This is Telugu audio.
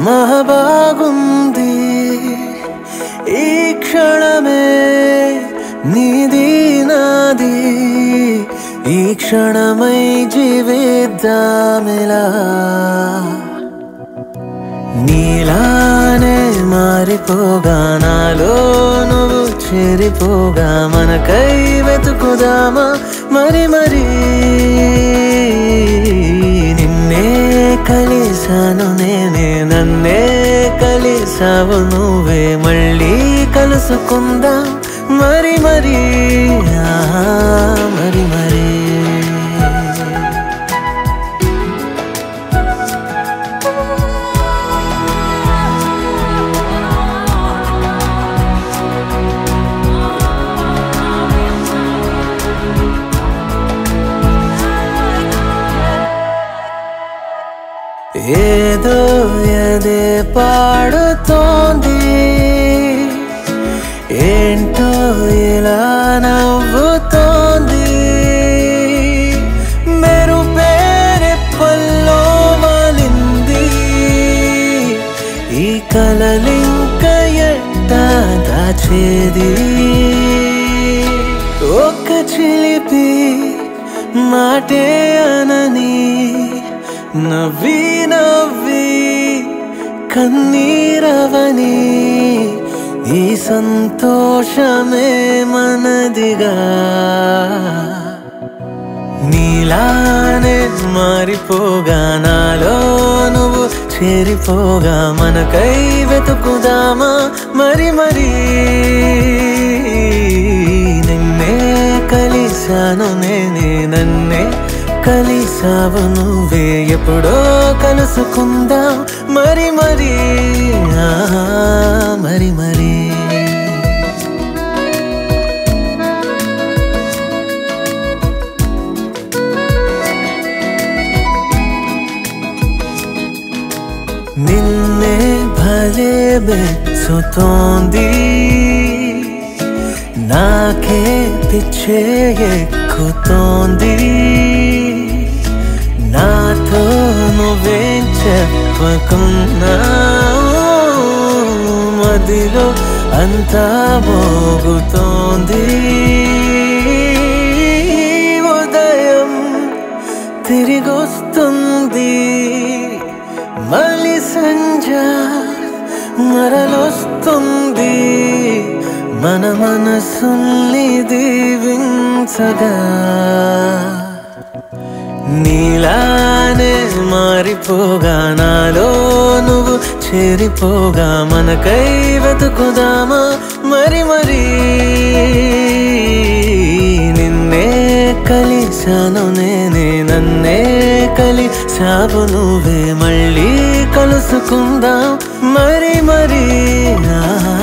మహాబాగుంది ఈ క్షణమే నీది నాది ఈ క్షణమై జీవిద్దామిలా నీలానే మారిపోగా నాలో నువ్వు చేరిపోగా మనకై వెతుకుదామా మరి మరి నిన్నే కలిసాను నేనే నన్నే కలిసావు నువ్వే మళ్ళీ కలుసుకుందాం మరి మరి ఆ, మరి మరి ఏదో ఎదే పాడుతోంది ఏంటో ఇలా నవ్వుతోంది మెరు పేరే పల్లో వాలింది ఈ కలలింక ఎట్ట దాచేది ఒక చిలిపి మాటే అనని నవ్వి నవ్వి కన్నీరవని ఈ సంతోషమే మనదిగా నీలానే మారిపోగా నాలో నువ్వు చేరిపోగా మనకై వెతుకుదామా మరి మరి నిన్నే కలిసాను నేనే నన్నే కలిసావు నువ్వే ఎప్పుడో కలుసుకుందాం మరి మరి ఆ, మరి మరి నిన్నే భలే బెచ్చుతోంది నాకే పిచ్చే ఎక్కుతోంది నాతో నువ్వేం చెప్పకున్నా మదిలో అంతా మోగుతోంది ఉదయం తిరిగొస్తుంది మళ్ళీ సంజ మరలొస్తుంది మన మనసుల్ని దీవించగా నీలానే మారిపోగా నాలో నువ్వు చేరిపోగా మనకై వెతుకుదామా మరి మరి నిన్నే కలిసాను నేనే నన్నే కలిసావు నువ్వే మళ్ళీ కలుసుకుందాం మరి మరి ఆ